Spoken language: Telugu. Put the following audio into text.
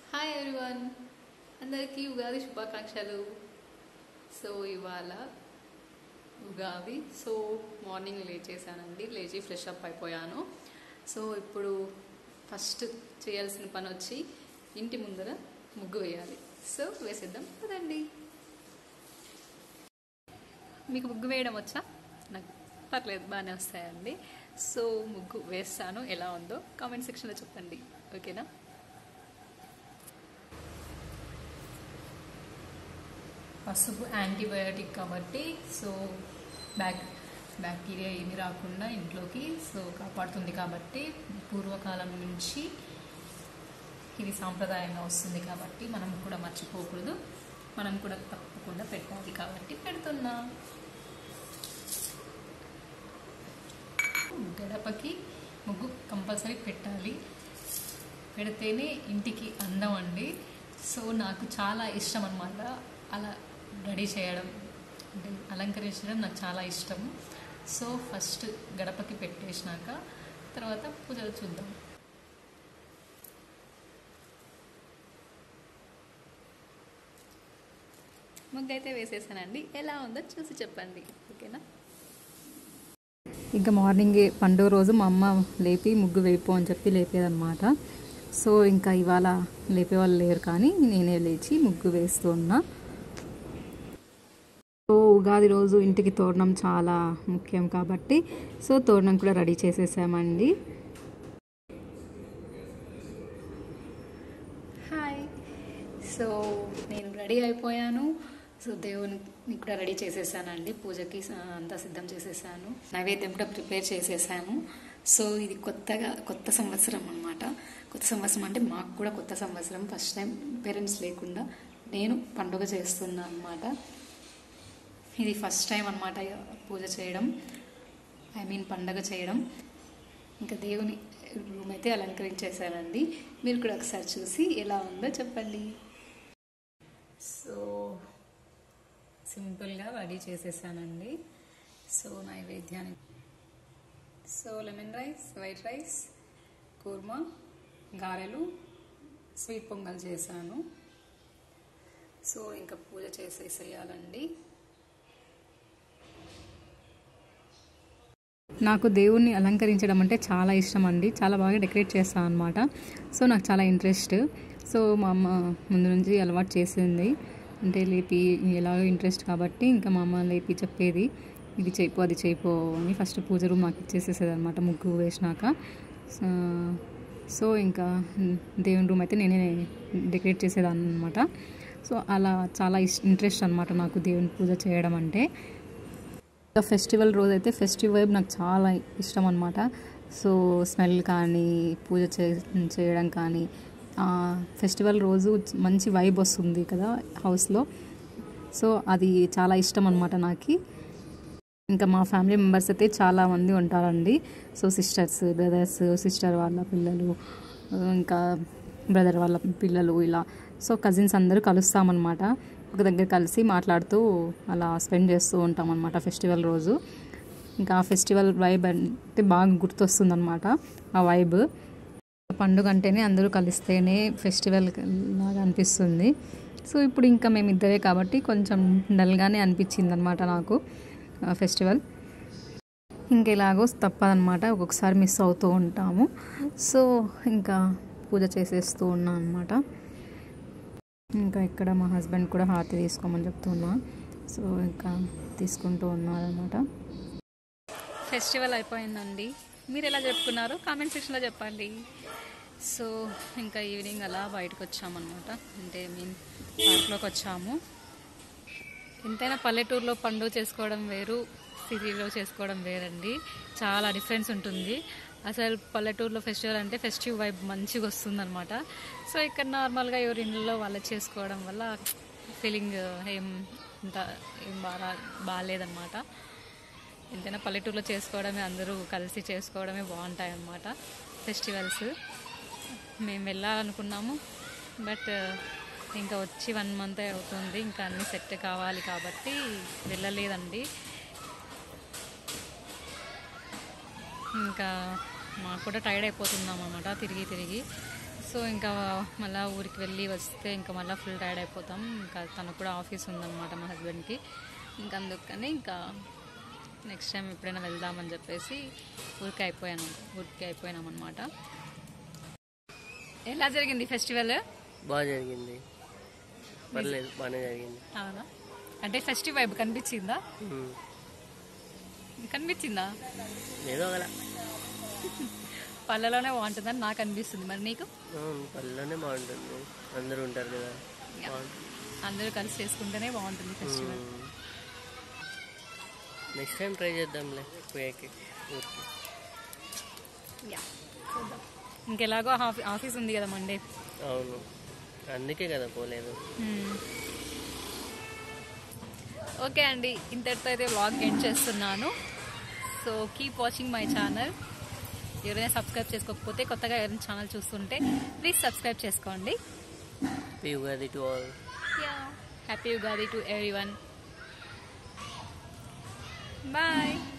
హాయ్ ఎవ్రీవన్ అందరికీ ఉగాది శుభాకాంక్షలు సో ఇవాళ ఉగాది సో మార్నింగ్ లేచేసానండి లేచి ఫ్రెష్ అప్ అయిపోయాను సో ఇప్పుడు ఫస్ట్ చేయాల్సిన పని వచ్చి ఇంటి ముందర ముగ్గు వేయాలి సో వేసేద్దాం కదండి మీకు ముగ్గు వేయడం వచ్చా నాకు పర్లేదు బాగానే వస్తాయండి సో ముగ్గు వేస్తాను ఎలా ఉందో కామెంట్ సెక్షన్లో చెప్పండి ఓకేనా పసుపు యాంటీబయాటిక్ కాబట్టి సో బ్యాక్ బ్యాక్టీరియా ఏమి రాకుండా ఇంట్లోకి సో కాపాడుతుంది కాబట్టి పూర్వకాలం నుంచి ఇది సాంప్రదాయంగా వస్తుంది కాబట్టి మనం కూడా మర్చిపోకూడదు మనం కూడా తప్పకుండా పెట్టాలి కాబట్టి పెడుతున్నా గడపకి ముగ్గు కంపల్సరీ పెట్టాలి పెడితేనే ఇంటికి అందం అండి సో నాకు చాలా ఇష్టం అనమాట అలా రెడీ చేయడం అంటే అలంకరించడం నాకు చాలా ఇష్టం సో ఫస్ట్ గడపకి పెట్టేసినాక తర్వాత పూజలు చూద్దాం ముగ్గు అయితే వేసేసానండి ఎలా ఉందో చూసి చెప్పండి ఓకేనా ఇంకా మార్నింగ్ పండుగ రోజు మా అమ్మ లేపి ముగ్గు వేయిపో అని చెప్పి లేపేదన్నమాట సో ఇంకా ఇవాళ లేపేవాళ్ళు లేరు కానీ నేనే లేచి ముగ్గు వేస్తూ ఉన్నా సో ఉగాది రోజు ఇంటికి తోరణం చాలా ముఖ్యం కాబట్టి సో తోరణం కూడా రెడీ చేసేసామండి హాయ్ సో నేను రెడీ అయిపోయాను సో దేవుని కూడా రెడీ చేసేసానండి పూజకి స- అంతా సిద్ధం చేసేసాను నైవేద్యం కూడా ప్రిపేర్ చేసేసాను సో ఇది కొత్తగా కొత్త సంవత్సరం అనమాట కొత్త సంవత్సరం అంటే మాకు కూడా కొత్త సంవత్సరం ఫస్ట్ టైం పేరెంట్స్ లేకుండా నేను పండుగ చేస్తున్నా అనమాట ఇది ఫస్ట్ టైం అనమాట పూజ చేయడం ఐ మీన్ పండగ చేయడం ఇంకా దేవుని రూమ్ అయితే అలంకరించేసానండి మీరు కూడా ఒకసారి చూసి ఎలా ఉందో చెప్పండి సో సింపుల్గా రెడీ చేసేసానండి సో నైవేద్యాన్ని so lemon rice white rice kurma గారెలు స్వీట్ పొంగల్ చేశాను సో ఇంకా పూజ చేసేసేయాలండి నాకు దేవుణ్ణి అలంకరించడం అంటే చాలా ఇష్టం అండి చాలా బాగా డెకరేట్ చేస్తాను అనమాట సో నాకు చాలా ఇంట్రెస్ట్ సో మా అమ్మ ముందు నుంచి అలవాటు చేసింది అంటే లేపి ఎలాగో ఇంట్రెస్ట్ కాబట్టి ఇంకా మా అమ్మ లేపి చెప్పేది ఇది చేయిపో అది చేయిపో అని ఫస్ట్ పూజ రూమ్ నాకు ఇచ్చేసేసేది అనమాట ముగ్గు వేసినాక సో- సో ఇంకా దేవుని రూమ్ అయితే నేనే డెకరేట్ చేసేదాన్ని అనమాట సో అలా చాలా ఇష్ ఇంట్రెస్ట్ అనమాట నాకు దేవుని పూజ చేయడం అంటే ఇంకా ఫెస్టివల్ రోజు అయితే ఫెస్టివ్ వైబ్ నాకు చాలా ఇష్టం అనమాట సో స్మెల్ కానీ పూజ చే చేయడం కానీ ఆ ఫెస్టివల్ రోజు మంచి వైబ్ వస్తుంది కదా హౌస్లో సో అది చాలా ఇష్టం అనమాట నాకు ఇంకా మా ఫ్యామిలీ మెంబర్స్ అయితే చాలా మంది ఉంటారండి సో సిస్టర్స్ బ్రదర్స్ సిస్టర్ వాళ్ళ పిల్లలు ఇంకా బ్రదర్ వాళ్ళ పిల్లలు ఇలా సో కజిన్స్ అందరూ కలుస్తామన్నమాట ఒక దగ్గర కలిసి మాట్లాడుతూ అలా స్పెండ్ చేస్తూ ఉంటాం అనమాట ఫెస్టివల్ రోజు ఇంకా ఆ ఫెస్టివల్ వైబ్ అంటే బాగా గుర్తొస్తుంది అనమాట ఆ వైబ్ పండుగ అంటేనే అందరూ కలిస్తేనే ఫెస్టివల్ లాగా అనిపిస్తుంది సో ఇప్పుడు ఇంకా మేమిద్దరే కాబట్టి కొంచెం డల్గానే అనిపించింది అనమాట నాకు ఆ ఫెస్టివల్ ఇంకెలాగో తప్పదనమాట ఒక్కొక్కసారి మిస్ అవుతూ ఉంటాము సో ఇంకా పూజ చేసేస్తూ ఉన్నాను అనమాట ఇంకా ఇక్కడ మా హస్బెండ్ కూడా హారతి తీసుకోమని చెప్తున్నా సో ఇంకా తీసుకుంటూ ఉన్నారనమాట ఫెస్టివల్ అయిపోయిందండి మీరు ఎలా జరుపుకున్నారో కామెంట్ సెక్షన్లో చెప్పండి సో ఇంకా ఈవినింగ్ అలా బయటకు వచ్చామన్నమాట అంటే మీన్ పార్క్లోకి వచ్చాము ఎంతైనా పల్లెటూరులో పండుగ చేసుకోవడం వేరు సిటీలో చేసుకోవడం వేరండి చాలా డిఫరెన్స్ ఉంటుంది అసలు పల్లెటూరులో ఫెస్టివల్ అంటే ఫెస్టివ్ వైబ్ మంచిగా వస్తుంది అనమాట సో ఇక్కడ నార్మల్గా ఎవరి ఇళ్ళలో వాళ్ళు చేసుకోవడం వల్ల ఫీలింగ్ ఏం ఇంత ఏం బాగా బాగాలేదన్నమాట ఎంతైనా పల్లెటూరులో చేసుకోవడమే అందరూ కలిసి చేసుకోవడమే బాగుంటాయి అన్నమాట ఫెస్టివల్స్ మేము వెళ్ళాలనుకున్నాము బట్ ఇంకా వచ్చి వన్ మంత్ అవుతుంది ఇంకా అన్ని సెట్ కావాలి కాబట్టి వెళ్ళలేదండి ఇంకా మాకు కూడా టైర్డ్ అయిపోతున్నాం అనమాట తిరిగి తిరిగి సో ఇంకా మళ్ళీ ఊరికి వెళ్ళి వస్తే ఇంకా మళ్ళీ ఫుల్ టైర్డ్ అయిపోతాం ఇంకా తనకు కూడా ఆఫీస్ ఉందన్నమాట మా హస్బెండ్కి ఇంకా అందుకని ఇంకా నెక్స్ట్ టైం ఎప్పుడైనా వెళ్దామని చెప్పేసి ఊరికి అయిపోయాను ఊరికి అయిపోయినాం అనమాట ఎలా జరిగింది ఫెస్టివల్ బాగా జరిగింది పర్లేదు బాగానే జరిగింది అవునా అంటే ఫెస్టివ్ వైబ్ కనిపించిందా ఉమ్. కనిపించిందా ఏదో ఒకలా పళ్ళలోనే బాగుంటుందని నాకు అనిపిస్తుంది మరి నీకు అవును, పల్లెలోనే బాగుంటుంది అందరూ ఉంటారు కదా Yeah. బాగుంటుంది అందరూ కలిసి చేసుకుంటేనే బాగుంటుంది ఫెస్టివల్ నెక్స్ట్ టైం ట్రై చేద్దాంలే పోయాకి ఊరికి యా చూద్దాం ఇంకెలాగో ఆఫీ- ఆఫీస్ ఉంది కదా మండే అవును అందుకే కదా పోలేదు ఓకే అండి ఇంతటితో అయితే వ్లాగ్ ఎండ్ చేస్తున్నాను so keep watching my channel ఎవరైనా సబ్స్క్రైబ్ చేసుకోకపోతే కొత్తగా ఎవరైనా ఛానల్ చూస్తుంటే ప్లీజ్ సబ్స్క్రైబ్ చేసుకోండి happy Ugadi to all happy Ugadi to everyone bye